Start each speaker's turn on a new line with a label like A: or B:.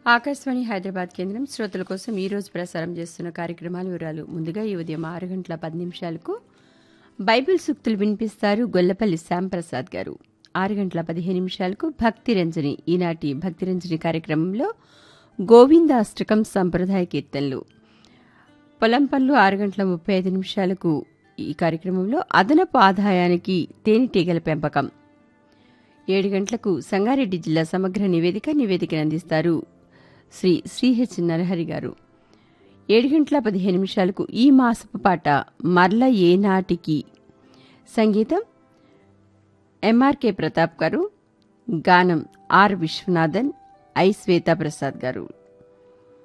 A: ఆకాశవాణి హైదరాబాద్ కేంద్రం శ్రోతల కోసం ఈ రోజు ప్రసారం చేస్తున్న కార్యక్రమాల వివరాలు ముందుగా ఈ ఉదయం ఆరు గంటల పది నిమిషాలకు బైబిల్ సూక్తులు వినిపిస్తారు గొల్లపల్లి శ్యాంప్రసాద్ గారు ఆరు గంటల పదిహేను నిమిషాలకు భక్తి రంజని ఈనాటి భక్తి రంజని కార్యక్రమంలో గోవిందాష్టకం సంప్రదాయ కీర్తనలు పొలం పనులు ఆరు గంటల ముప్పై ఐదు నిమిషాలకు ఈ కార్యక్రమంలో అదనపు ఆదాయానికి తేనెటీగల పెంపకం ఏడు గంటలకు సంగారెడ్డి జిల్లా సమగ్ర నివేదిక నివేదికను అందిస్తారు శ్రీ శ్రీహెచ్ నరహరి గారు ఏడు గంటల పదిహేను నిమిషాలకు ఈ మాసపు పాట మర్ల ఏనాటికి సంగీతం ఎంఆర్కే ప్రతాప్ గారు గానం ఆర్ విశ్వనాథన్ ఐ శ్వేతా ప్రసాద్ గారు